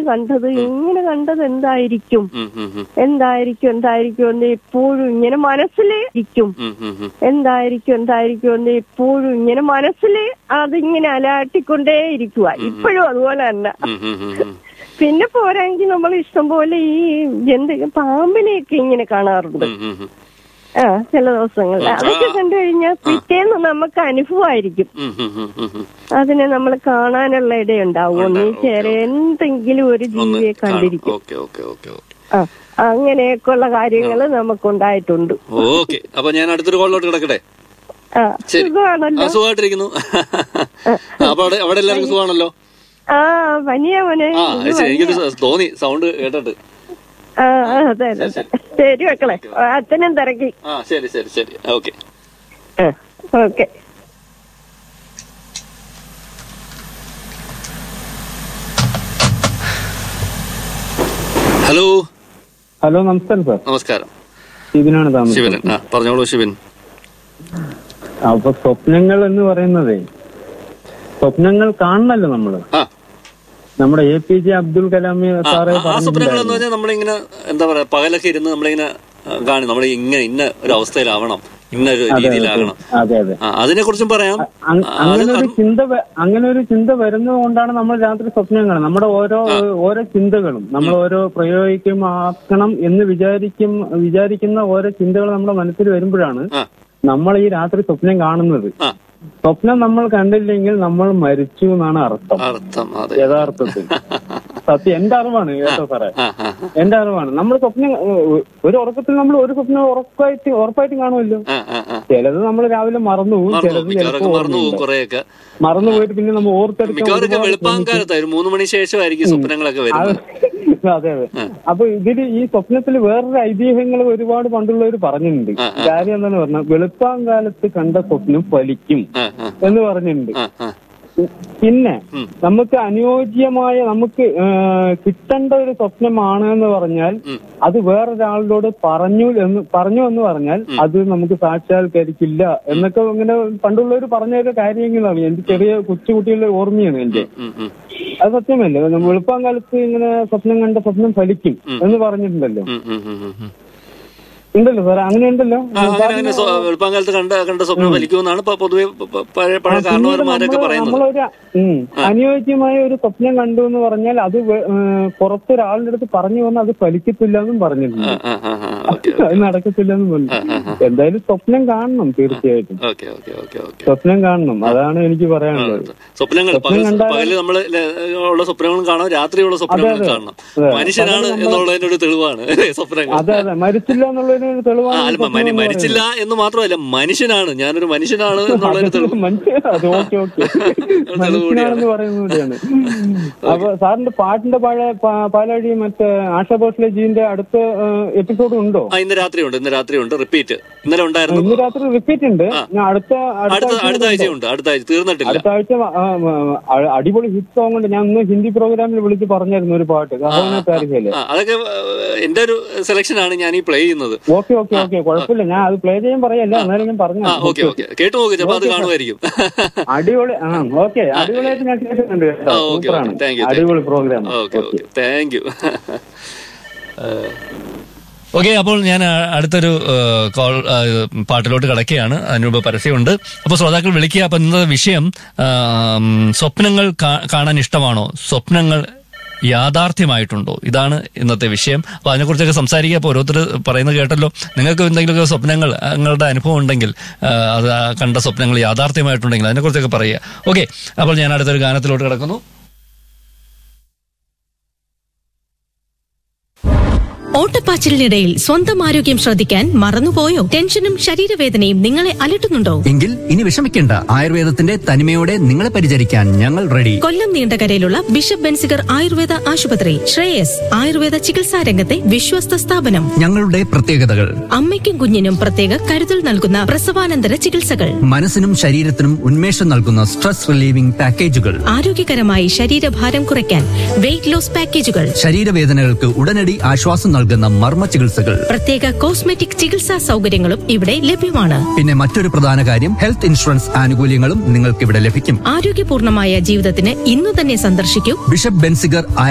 കണ്ടത് ഇങ്ങനെ കണ്ടത് എന്തായിരിക്കും ഉം, ഉം, ഉം, എന്തായിരിക്കും എന്തായിരിക്കും എന്ന് എപ്പോഴും ഇങ്ങനെ മനസ്സിലിരിക്കും ഉം, ഉം, ഉം. എന്തായിരിക്കും എന്തായിരിക്കും എന്ന് എപ്പോഴും ഇങ്ങനെ മനസ്സിൽ അതിങ്ങനെ അലാട്ടിക്കൊണ്ടേ ഇരിക്കുക ഇപ്പോഴും അതുപോലെ തന്നെ ഉം, ഉം, ഉം, ഉം. പിന്നെ പോരാങ്കിൽ നമ്മൾ ഇഷ്ടം പോലെ ഈ എന്ത് പാമ്പിനെയൊക്കെ ഇങ്ങനെ കാണാറുണ്ട് ഉം, ഉം, ഉം. ആ ചില ദിവസങ്ങളിൽ അതൊക്കെ കണ്ടു കഴിഞ്ഞാൽ പിറ്റേന്ന് നമുക്ക് അനുഭവമായിരിക്കും ഉം, ഉം, ഉം, ഉം, ഉം. അതിനെ നമ്മൾ കാണാനുള്ള ഇടയുണ്ടാവും ഒന്ന് ഉണ്ടാവും, ഓക്കേ, ചെറിയ എന്തെങ്കിലും ഒരു ജീവിയെ കാണും. കണ്ടിരിക്കും ഓക്കെ ഓക്കെ ഓക്കെ ഓക്കെ ആ അങ്ങനെയൊക്കെയുള്ള കാര്യങ്ങൾ നമുക്കുണ്ടായിട്ടുണ്ട് ഓക്കെ അപ്പൊ ഞാൻ അടുത്തൊരു കോളിലോട്ട് കിടക്കട്ടെ ആ ശരി. ആ സുഖമാണല്ലോ സുഖമായിട്ടിരിക്കുന്നു അപ്പൊ അവിടെ അവിടെ എല്ലാവർക്കും സുഖമാണല്ലോ ആ പനിയാ മോനെ ആ അത് ശരി എനിക്കൊരു സ- തോന്നി സൗണ്ട് കേട്ടിട്ട് ആ ആ, അതെ അതെ അതെ. ശരി മക്കളെ അച്ഛനും തിരക്കി ആ ശരി ശരി ശരി ഓക്കെ ആ ഓക്കെ ഹലോ ഹലോ നമസ്കാരം സാർ നമസ്കാരം ഇതിനാണ് താമസം ശിവൻ ആ പറഞ്ഞോളൂ ശിവൻ അപ്പൊ സ്വപ്നങ്ങൾ എന്ന് പറയുന്നതേ സ്വപ്നങ്ങൾ കാണണല്ലോ നമ്മള് ആ നമ്മുടെ A P J Abdul Kalam ആ, സാറെ ആ, ആ സ്വപ്നങ്ങൾ എന്ന് പറഞ്ഞിട്ടുണ്ടായിരുന്നു പറഞ്ഞാൽ നമ്മളിങ്ങനെ എന്താ പറയാ പകലൊക്കെ ഇരുന്ന് നമ്മളിങ്ങനെ ആ, കാണും നമ്മൾ ഇങ്ങനെ ഇന്ന ഒരു അവസ്ഥയിലാവണം ഇന്ന ഒരു രീതിയിലാകണം അതെ അതെ ആ അതിനെ കുറിച്ചും പറയാം അങ്- ആ, അത് അങ്ങനെ ഒരു ചിന്ത വ- അങ്ങനെ ഒരു ചിന്ത വരുന്നത് കൊണ്ടാണ് നമ്മൾ രാത്രി സ്വപ്നം കാണുന്നത് നമ്മുടെ ഓരോ ഓരോ ചിന്തകളും നമ്മൾ ഓരോ പ്രയോഗിക്കും ആക്കണം എന്ന് വിചാരിക്കും വിചാരിക്കുന്ന ഓരോ ചിന്തകൾ നമ്മുടെ മനസ്സിൽ വരുമ്പോഴാണ് ആ നമ്മൾ ഈ രാത്രി സ്വപ്നം കാണുന്നത് ആ സ്വപ്നം നമ്മൾ കണ്ടില്ലെങ്കിൽ നമ്മൾ മരിച്ചു എന്നാണ് അർത്ഥം അർത്ഥം അതെ യഥാർത്ഥത്തിൽ സത്യം എന്റെ അറിവാണ് കേട്ടോ സാറേ ആ ആ എന്റെ അറിവാണ് നമ്മൾ സ്വപ്നം ഏഹ്, ഒരു ഉറക്കത്തിൽ നമ്മൾ ഒരു സ്വപ്നം ഉറപ്പായിട്ട് ഉറപ്പായിട്ടും കാണുമല്ലോ ആ ആ ആ ചിലത് നമ്മൾ രാവിലെ മറന്നു പോകും മറന്നു ചിലത് പോകും. മിക്കവാറൊക്കെ ചിലപ്പോൾ മറന്നു പോകും ഓർമ്മയുണ്ട് കുറെയൊക്കെ മറന്നു പോയിട്ട് പിന്നെ നമ്മൾ ഓർത്തെടുക്കാൻ മിക്കവാറൊക്കെ ഒരുപാട് വെളുപ്പാങ്കാലത്തായി ഒരു മൂന്ന് മണി ശേഷമായിരിക്കും സ്വപ്നങ്ങളൊക്കെ വരുന്നത് അതെ അതെ അപ്പൊ ഇതില് ഈ സ്വപ്നത്തിൽ വേറൊരു ഐതിഹ്യങ്ങൾ ഒരുപാട് പണ്ടുള്ളവർ പറഞ്ഞിട്ടുണ്ട് ആ, കാര്യം എന്താന്ന് പറഞ്ഞാൽ വെളുപ്പാങ്കാലത്ത് കണ്ട സ്വപ്നം ഫലിക്കും ആ ആ എന്ന് പറഞ്ഞിട്ടുണ്ട് ആ ആ പിന്നെ ഉം. നമുക്ക് അനുയോജ്യമായ നമുക്ക് ആ, കിട്ടേണ്ട ഒരു സ്വപ്നമാണ് എന്ന് പറഞ്ഞാൽ ഉം. അത് വേറൊരാളോട് പറഞ്ഞു എന്ന് പറഞ്ഞു എന്ന് പറഞ്ഞാൽ അത് നമുക്ക് സാക്ഷാത്കരിക്കില്ല എന്നൊക്കെ ഇങ്ങനെ പണ്ടുള്ളവർ പറഞ്ഞൊരു കാര്യങ്ങളാണ് എന്റെ ചെറിയ കൊച്ചുകുട്ടികളുടെ ഓർമ്മയാണ് എന്റെ ഉം, ഉം, അത് സത്യമല്ലേ നമ്മൾ വെളുപ്പാൻ കാലത്ത് ഇങ്ങനെ സ്വപ്നം കണ്ട സ്വപ്നം ഫലിക്കും എന്ന് പറഞ്ഞിട്ടുണ്ടല്ലോ ഉം, ഉം, ഉം, ഉം, ഉം. ഉണ്ടല്ലോ സാറേ അങ്ങനെ ഉണ്ടല്ലോ ആ, അങ്ങനെ അങ്ങനെ സ്വ- വെളുപ്പാങ്കാലത്ത് കണ്ട കണ്ട സ്വപ്നം ഫലിക്കുമെന്നാണ് ഇപ്പൊ പൊതുവെ പ- പ- പഴയ പഴയ കാരണവന്മാരൊക്കെ പറയുന്നത് നമ്മളൊരു ഉം, അനുയോജ്യമായ ഒരു സ്വപ്നം കണ്ടു എന്ന് പറഞ്ഞാൽ അത് വെ- ഏഹ് പുറത്തൊരാളുടെ അടുത്ത് പറഞ്ഞു വന്നാൽ അത് ഫലിക്കത്തില്ല എന്നും പറഞ്ഞിട്ടുണ്ട് ആ ആ ആ ഓക്കെ അത് നടക്കത്തില്ല എന്നും പറഞ്ഞു എന്തായാലും സ്വപ്നം കാണണം തീർച്ചയായിട്ടും ഓക്കെ ഓക്കെ ഓക്കെ ഓക്കെ സ്വപ്നം കാണണം അതാണ് എനിക്ക് പറയാനുള്ളത് സ്വപ്നങ്ങൾ പകൽ പകല് നമ്മള് ല- ഉള്ള സ്വപ്നങ്ങളും കാണാം രാത്രിയുള്ള സ്വപ്നങ്ങളും കാണണം മനുഷ്യനാണ് എന്നുള്ളതിന്റെ ഒരു തെളിവാണ് അല്ലേ, സ്വപ്നങ്ങൾ അതെ അതെ മരിച്ചില്ല എന്നുള്ളതിന് ഒരു ആ, തെളിവാണ് അല്ല സ്വപ്നം മനി- എന്ന് മരിച്ചില്ല എന്ന് മാത്രമല്ല മനുഷ്യനാണ് ഞാനൊരു മനുഷ്യനാണ് എന്നുള്ളതിന് തെളിവ് മനുഷ്യ അത് ഓക്കെ ഓക്കെ മനുഷ്യനാണെന്ന് പറയുന്നതാണ് അപ്പൊ സാറിന്റെ പാട്ടിന്റെ പഴയ പാ- പാലാഴി മറ്റേ ആശാ ഭോസ്ലെ ജീന്റെ അടുത്ത എപ്പിസോഡ് ഉണ്ടോ ആ ഇന്ന് രാത്രിയുണ്ട് ഇന്ന് രാത്രിയുണ്ട് റിപ്പീറ്റ് ഇന്നലെ ഉണ്ടായിരുന്നു ഇന്ന് രാത്രി റിപ്പീറ്റ് ഉണ്ട് ഞാൻ അടുത്ത അടുത്ത അടുത്ത ആഴ്ച അടുത്ത ആഴ്ചയുണ്ട് അടുത്ത ആഴ്ച തീർന്നിട്ടില്ല അടുത്ത ആഴ്ച ആ, ആ, ആ, അടിപൊളി ഹിറ്റ് സോങ് ഉണ്ട് ഞാൻ ഇന്ന് ഹിന്ദി പ്രോഗ്രാമിൽ വിളിച്ച് പറഞ്ഞായിരുന്നു ഒരു പാട്ട് കഹോന താരിഖയില് ആ അതൊക്കെ ഏഹ്, എന്റെ ഒരു സെലക്ഷനാണ് ഞാൻ ഈ പ്ലേ ചെയ്യുന്നത് ഓക്കെ ഓക്കെ ഓക്കെ കുഴപ്പമില്ല ഞാൻ അത് പ്ലേ ചെയ്യാൻ പറയല്ല എന്നാലും ഞാൻ പറഞ്ഞു ആ ഓക്കെ ഓക്കെ കേട്ടു നോക്ക് ചിലപ്പോ അത് കാണുമായിരിക്കും അടിപൊളി ആ ഓക്കെ അടിപൊളിയായിട്ട് ഞാൻ കേട്ടിട്ടുണ്ട് കേട്ടോ ആ, ഓക്കെ, സൂപ്പറാണ് ഓക്കെ. Thank you, അടിപൊളി program okay okay thank you okay അപ്പോൾ ഞാൻ ആ, അടുത്തൊരു ആ, കോൾ ആ, പാട്ടിലോട്ട് കിടക്കുകയാണ് അതിനുമുമ്പ് പരസ്യമുണ്ട് അപ്പോൾ ശ്രോതാക്കൾ വിളിക്കുക അപ്പൊ ഇന്നത്തെ വിഷയം ആ, ഉം, സ്വപ്നങ്ങൾ കാ- കാണാൻ ഇഷ്ടമാണോ സ്വപ്നങ്ങൾ യാഥാർത്ഥ്യമായിട്ടുണ്ടോ ഇതാണ് ഇന്നത്തെ വിഷയം അപ്പൊ അതിനെക്കുറിച്ചൊക്കെ സംസാരിക്കുക അപ്പോൾ ഓരോരുത്തർ പറയുന്നത് കേട്ടല്ലോ നിങ്ങൾക്ക് എന്തെങ്കിലുമൊക്കെ സ്വപ്നങ്ങൾ നിങ്ങളുടെ അനുഭവം ഉണ്ടെങ്കിൽ ആ, അത് ആ കണ്ട സ്വപ്നങ്ങൾ യാഥാർത്ഥ്യമായിട്ടുണ്ടെങ്കിൽ അതിനെക്കുറിച്ചൊക്കെ പറയുക ഓക്കെ അപ്പോൾ ഞാൻ അടുത്തൊരു ഗാനത്തിലോട്ട് കിടക്കുന്നു ഓട്ടപ്പാച്ചിലിനിടയിൽ സ്വന്തം ആരോഗ്യം ശ്രദ്ധിക്കാൻ മറന്നുപോയോ ടെൻഷനും ശരീരവേദനയും നിങ്ങളെ അലട്ടുന്നുണ്ടോ എങ്കിൽ ഇനി വിഷമിക്കേണ്ട ആയുർവേദത്തിന്റെ തനിമയോടെ നിങ്ങളെ പരിചരിക്കാൻ ഞങ്ങൾ റെഡി കൊല്ലം നീണ്ടകരയിലുള്ള ബിഷപ്പ് ബെൻസിഗർ ആയുർവേദ ആശുപത്രി ശ്രേയസ് ആയുർവേദ ചികിത്സാ രംഗത്തെ വിശ്വസ്ത സ്ഥാപനം ഞങ്ങളുടെ പ്രത്യേകതകൾ അമ്മയ്ക്കും കുഞ്ഞിനും പ്രത്യേക കരുതൽ നൽകുന്ന പ്രസവാനന്തര ചികിത്സകൾ മനസ്സിനും ശരീരത്തിനും ഉന്മേഷം നൽകുന്ന സ്ട്രെസ് റിലീവിംഗ് പാക്കേജുകൾ ആരോഗ്യകരമായി ശരീരഭാരം കുറയ്ക്കാൻ വെയിറ്റ് ലോസ് പാക്കേജുകൾ ശരീരവേദനകൾക്ക് ഉടനടി ആശ്വാസം നൽകുന്ന മർമ്മ ചികിത്സകൾ പ്രത്യേക കോസ്മെറ്റിക് ചികിത്സാ സൗകര്യങ്ങളും ഇവിടെ ലഭ്യമാണ് പിന്നെ മറ്റൊരു പ്രധാന കാര്യം ഹെൽത്ത് ഇൻഷുറൻസ് ആനുകൂല്യങ്ങളും നിങ്ങൾക്ക് ഇവിടെ ലഭിക്കും ആരോഗ്യപൂർണമായ ജീവിതത്തിന് ഇന്നു തന്നെ സന്ദർശിക്കൂ ബിഷപ്പ് ബെൻസിഗർ